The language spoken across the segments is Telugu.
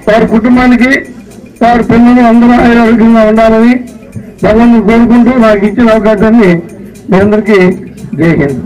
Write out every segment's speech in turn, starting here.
వారి కుటుంబానికి వారి పిల్లలు అందరూ ఆరోగ్యంగా ఉండాలని భగవంతుని కోరుకుంటూ నాకు ఇచ్చిన అవకాశాన్ని మీ అందరికీ జై హింద్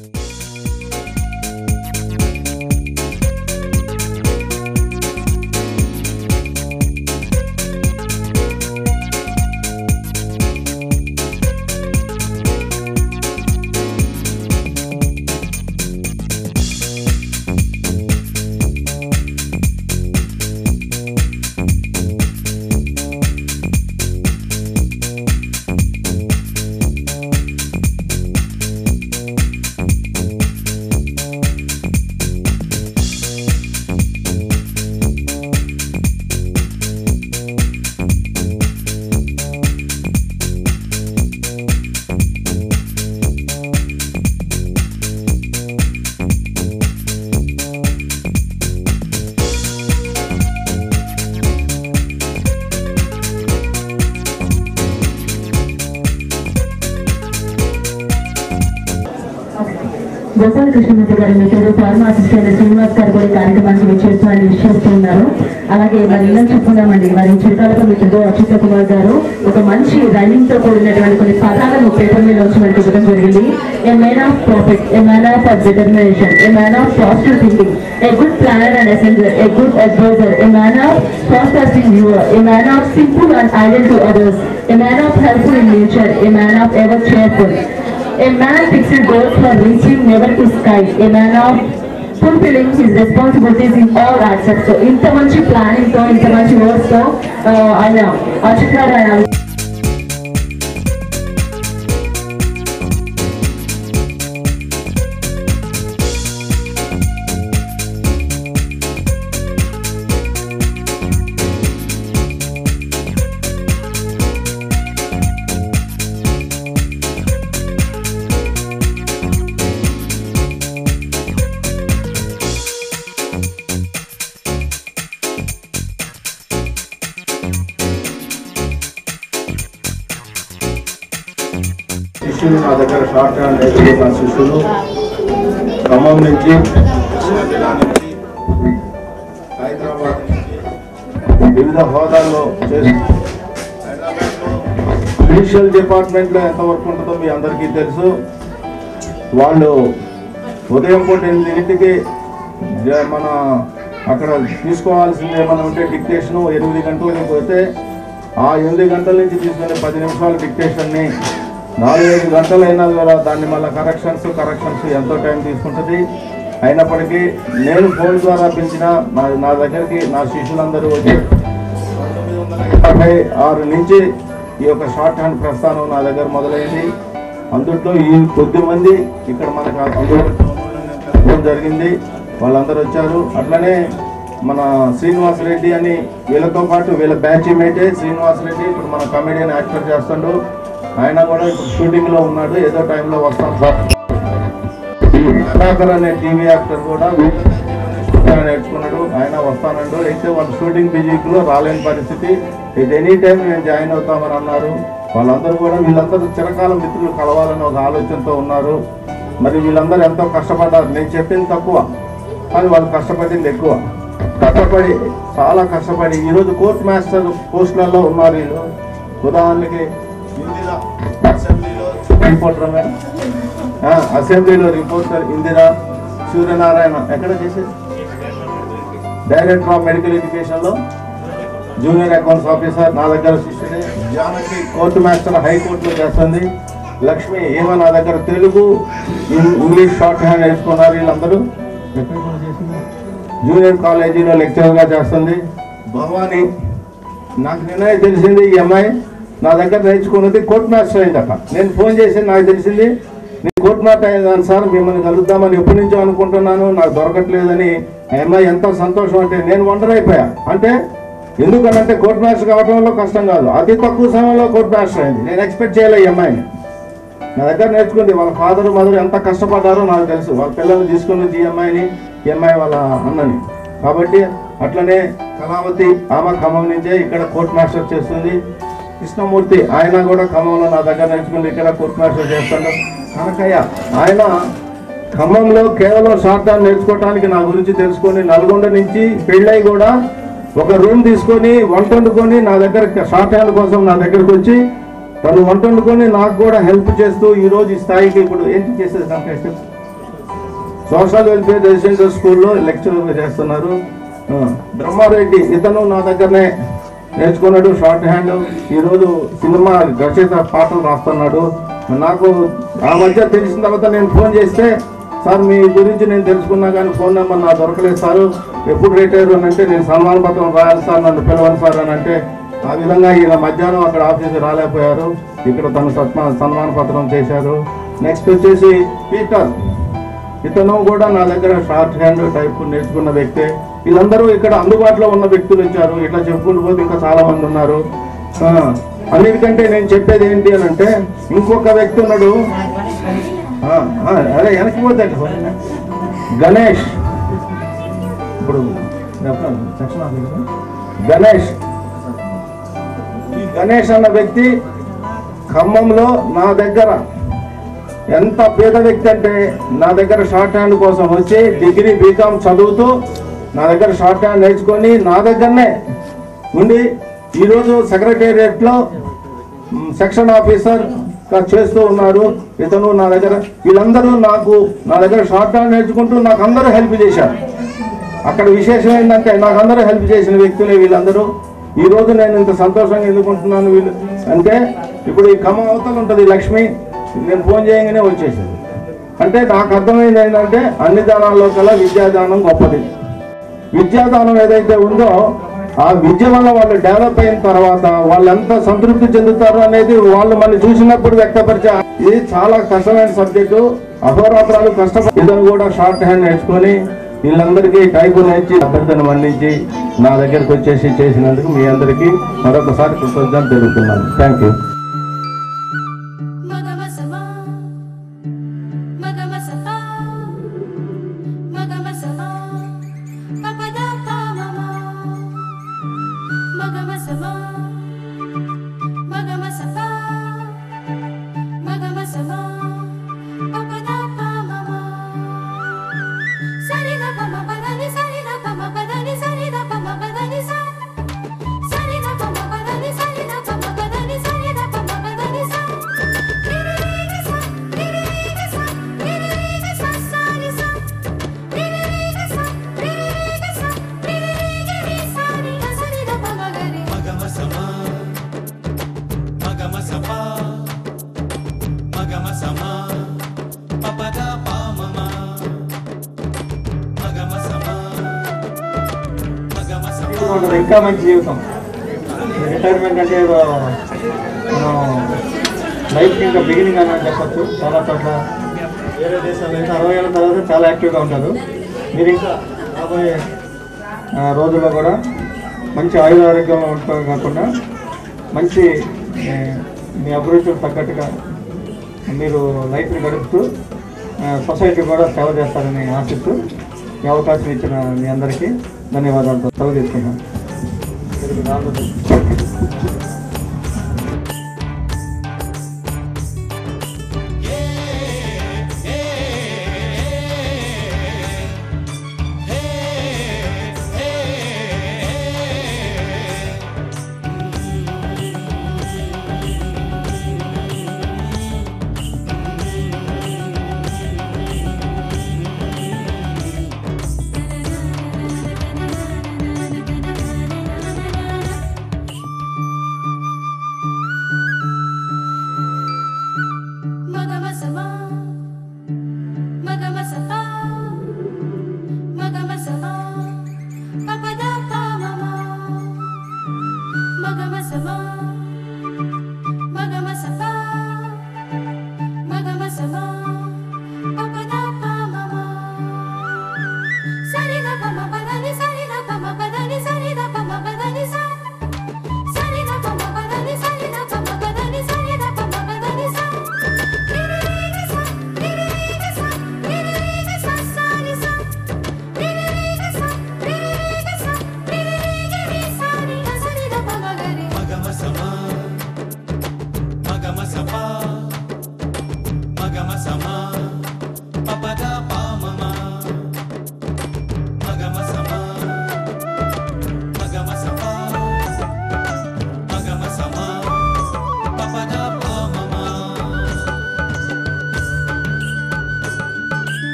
గోపాల కృష్ణమూర్తి గారి మిత్రుడు ఫార్మా అసిస్టెంట్ శ్రీనివాస్ గారు కూడా ఈ కార్యక్రమానికి విచ్చేస్తారని విష్ చేస్తున్నారు అలాగే మరి ఇలా చెప్పుకున్నామండి మరి చుట్టాలకు మిత్రుడు అచ్యుత కుమార్ గారు ఒక మంచి రైమింగ్ తో కూడినటువంటి కొన్ని పదాలను పేపర్ మీద వచ్చి మనకి ఇవ్వడం జరిగింది a man of profit a man of determination a man of positive thinking a good planner and messenger a good adviser a man of fast acting viewer a man of simple and idol to others a man of helpful in nature a man of ever cheerful A man fixed goals for reaching never to sky. A man of fulfilling his responsibilities in all aspects. So ఇంత మంచి ప్లానింగ్ తో ఇంత మంచి వర్డ్స్ తో ఆ, ఆయన అచ్యుత్ గారు ఆయన శిష్యులు నా దగ్గర షార్ట్ హ్యాండ్ నేర్చుకున్న శిష్యులు ఖమ్మం నుంచి కృష్ణా జిల్లా నుంచి హైదరాబాద్ నుంచి వివిధ హోదాల్లో చేసి హైదరాబాద్లో జుడిషియల్ డిపార్ట్మెంట్లో ఎంతవరకు ఉంటుందో మీ అందరికీ తెలుసు వాళ్ళు ఉదయం పూట ఎనిమిదింటికి జ- మన అక్కడ తీసుకోవాల్సింది ఏమైనా ఉంటే డిక్టేషను ఎనిమిది గంటలకు పోతే ఆ ఎనిమిది గంటల నుంచి తీసుకునే పది నిమిషాల డిక్టేషన్ని నాలుగైదు గంటలైనా కూడా దాన్ని మళ్ళీ కరెక్షన్స్ కరెక్షన్స్ ఎంతో టైం తీసుకుంటుంది అయినప్పటికీ నేను ఫోన్ ద్వారా పిలిచిన నా నా దగ్గరికి నా శిష్యులందరూ వచ్చి పంతొమ్మిది వందల యాభై ఆరు నుంచి ఈ యొక్క షార్ట్ హ్యాండ్ ప్రస్థానం నా దగ్గర మొదలైంది అందుట్లో ఈ కొద్ది మంది ఇక్కడ మనకు అందుబాటులో ఉండడం జరిగింది వాళ్ళందరూ వచ్చారు అట్లనే మన శ్రీనివాస్ రెడ్డి అని వీళ్ళతో పాటు వీళ్ళ బ్యాచ్ మేటే శ్రీనివాస్ రెడ్డి ఇప్పుడు మన కమెడియన్ యాక్టర్ చేస్తాడు ఆయన కూడా ఇప్పుడు షూటింగ్ లో ఉన్నాడు ఏదో టైంలో వస్తాం సార్ ప్రభాకర్ అనే టీవీ యాక్టర్ కూడా ఆయన నేర్చుకున్నాడు ఆయన వస్తానండు అయితే వాళ్ళు షూటింగ్ బిజీలో రాలేని పరిస్థితి ఇది ఎనీ టైం మేము జాయిన్ అవుతామని అన్నారు వాళ్ళందరూ కూడా వీళ్ళందరూ చిరకాల మిత్రులు కలవాలని ఒక ఆలోచనతో ఉన్నారు మరి వీళ్ళందరూ ఎంతో కష్టపడ్డారు నేను చెప్పింది తక్కువ కానీ వాళ్ళు కష్టపడింది ఎక్కువ కష్టపడి చాలా కష్టపడి ఈరోజు కోర్ట్ మాస్టర్ పోస్టులలో ఉన్నారు వీళ్ళు ఉదాహరణకి ఇందిరా అసెంబ్లీలో రిపోర్టర్ మేడం ఆ, అసెంబ్లీలో రిపోర్టర్ ఇందిరా సూర్యనారాయణ ఎక్కడ చేసేది డైరెక్టర్ ఆఫ్ మెడికల్ ఎడ్యుకేషన్ లో జూనియర్ అకౌంట్స్ ఆఫీసర్ నా దగ్గర శిష్యుడే జానకి కోర్టు మాస్టర్ హైకోర్టులో చేస్తుంది లక్ష్మి ఏమో నా దగ్గర తెలుగు ఇం- ఇంగ్లీష్ షార్ట్ హ్యాండ్ నేర్చుకున్నారు వీళ్ళందరూ ఎక్కడ కూడా చేసింది? జూనియర్ కాలేజీలో లెక్చరర్గా చేస్తుంది భవానీ నాకు నిన్నే తెలిసింది ఈ అమ్మాయి నా దగ్గర నేర్చుకున్నది కోర్ట్ మాస్టర్ అయిందట నేను ఫోన్ చేసి నాకు తెలిసింది నేను కోర్ట్ మాస్టర్ అయిందాను సార్ మిమ్మల్ని కలుద్దామని ఎప్పటి నుంచో అనుకుంటున్నాను నాకు దొరకట్లేదని ఆ అమ్మాయి ఎంతో సంతోషం అంటే నేను ఒంటరి అయిపోయా అంటే ఎందుకనంటే కోర్ట్ మాస్టర్ కావడంలో కష్టం కాదు అతి తక్కువ సమయంలో కోర్ట్ మాస్టర్ అయింది నేను ఎక్స్పెక్ట్ చేయలే ఈ అమ్మాయిని నా దగ్గర నేర్చుకుంది వాళ్ళ ఫాదర్ మదర్ ఎంత కష్టపడ్డారో నాకు తెలుసు వాళ్ళ పిల్లల్ని తీసుకుని ఈ అమ్మాయిని ఈ అమ్మాయి వాళ్ళ అన్నని కాబట్టి అట్లనే కళావతి ఆమె ఖమ్మం నుంచే ఇక్కడ కోర్ట్ మాస్టర్ చేస్తుంది కృష్ణమూర్తి ఆయన కూడా ఖమ్మంలో నా దగ్గర నేర్చుకుని ఇక్కడ కోర్ట్ మాస్టర్ చేస్తాడు కనకయ్య ఆయన ఖమ్మంలో కేవలం షార్ట్ టర్మ్ నేర్చుకోవడానికి నా గురించి తెలుసుకొని నల్గొండ నుంచి పెళ్ళై కూడా ఒక రూమ్ తీసుకొని వంట వండుకొని నా దగ్గర షార్ట్ హ్యాండ్ కోసం నా దగ్గరకు వచ్చి తను వంట వండుకొని నాకు కూడా హెల్ప్ చేస్తూ ఈ రోజు ఈ స్థాయికి ఇప్పుడు ఏంటి చేసేది కాంపిటీషన్ సోషల్ వెల్ఫేర్ రెసిడెన్షియల్ స్కూల్లో లెక్చరర్ చేస్తున్నారు ఆ, బ్రహ్మారెడ్డి ఇతను నా దగ్గరనే నేర్చుకున్నాడు షార్ట్ హ్యాండ్ ఈరోజు సినిమా రచయిత పాటలు రాస్తున్నాడు నాకు ఆ మధ్య తెలిసిన తర్వాత నేను ఫోన్ చేస్తే సార్ మీ గురించి నేను తెలుసుకున్నా కానీ ఫోన్ నెంబర్ నాకు దొరకలేదు సార్ ఎప్పుడు రిటైర్ అని అంటే నేను సన్మాన పత్రం రాయాలి సార్ నన్ను పిలవండి సార్ అని అంటే ఆ విధంగా ఈయన మధ్యాహ్నం అక్కడ ఆఫీస్కి రాలేకపోయారు ఇక్కడ తను సన్మా సన్మాన పత్రం చేశారు నెక్స్ట్ వచ్చేసి పీటర్ ఇతను కూడా నా దగ్గర షార్ట్ హ్యాండ్ టైప్ నేర్చుకున్న వ్యక్తే వీళ్ళందరూ ఇక్కడ అందుబాటులో ఉన్న వ్యక్తులు వచ్చారు ఇట్లా చెప్పుకుంటూ పోతే ఇంకా చాలా మంది ఉన్నారు ఆ, అన్నిటికంటే నేను చెప్పేది ఏంటి అని అంటే ఇంకొక వ్యక్తి ఉన్నాడు ఆ, ఆ, అరే వెనక్కి పోతే ఎట్లా? గణేష్ ఇప్పుడు చెప్పండి, section officer. గణేష్ ఈ గణేష్ అన్న వ్యక్తి ఖమ్మంలో నా దగ్గర ఎంత పేద వ్యక్తి అంటే నా దగ్గర షార్ట్ హ్యాండ్ కోసం వచ్చి డిగ్రీ బీకామ్ చదువుతూ నా దగ్గర షార్ట్ హ్యాండ్ నేర్చుకొని నా దగ్గరనే ఉండి ఈరోజు సెక్రటేరియట్లో మ్, సెక్షన్ ఆఫీసర్ గా చేస్తూ ఉన్నారు ఇతను నా దగ్గర వీళ్ళందరూ నాకు నా దగ్గర షార్ట్ హ్యాండ్ నేర్చుకుంటూ నాకు అందరూ హెల్ప్ చేశారు అక్కడ విశేషం ఏంటంటే నాకు అందరూ హెల్ప్ చేసిన వ్యక్తులే వీళ్ళందరూ ఈ రోజు నేను ఇంత సంతోషంగా ఎందుకుంటున్నాను వీళ్ళు అంటే ఇప్పుడు ఈ ఖమ్మం అవతల ఉంటుంది లక్ష్మి నేను ఫోన్ చేయగానే వచ్చేసింది అంటే నాకు అర్థమైంది ఏంటంటే అన్ని దానాల్లో కల్లా విద్యాదానం గొప్పది విద్యాదానం ఏదైతే ఉందో ఆ విద్య వల్ల వాళ్ళు డెవలప్ అయిన తర్వాత వాళ్ళు ఎంత సంతృప్తి చెందుతారు అనేది వాళ్ళు మనం చూసినప్పుడు వ్యక్తపరిచే ఇది చాలా కష్టమైన సబ్జెక్టు అహోరాత్రాలు కష్టపడి ఇతను కూడా షార్ట్ హ్యాండ్ నేర్చుకొని వీళ్ళందరికీ టైపు నేర్చి అభ్యర్థన మన్నించి నా దగ్గరకు వచ్చేసి చేసినందుకు మీ అందరికీ మరొకసారి కృతజ్ఞతలు తెలుపుతున్నాను థ్యాంక్ యూ మగమసమా మగమసపా మగమసమా పపద పామమా మగమసమా మగమసపా మగమసమా పపద పామమా సరిగ పమ పదని సరిగ పమ పదని సరిగ పమ పదని సా సరిగ పమ పదని సరిగ పమ పదని సరిగ పమ పదని సా రిరిగ సా రిరిగ సా రిరిగ సా సాని సా రిరిగ సా రిరిగ సా రిరిగ రి సాని సరిగ పమ గరి మగమసమా మగమసపా మగమసమా పపద పామమా మగమసమా మగమసమా ఉంటుంది ఇంకా మంచి జీవితం రిటైర్మెంట్ అంటే ఏదో మనం లైఫ్ ఇంకా బిగినింగ్ అని చెప్పచ్చు చాలా చోట్ల వేరే దేశాలు అయితే అరవై ఏళ్ళ తర్వాత చాలా యాక్టివ్గా ఉంటారు మీరు ఇంకా రాబోయే ఆ, రోజుల్లో కూడా మంచి ఆయుధ ఆరోగ్యంలో ఉండటం కాకుండా మంచి ఏ, మీ అభిరుచులకు తగ్గట్టుగా మీరు లైఫ్ని గడుపుతూ సొసైటీ కూడా సేవ చేస్తారని ఆశిస్తూ ఈ అవకాశం ఇచ్చిన మీ అందరికీ ధన్యవాదాలతో సెలవు తీసుకున్నాను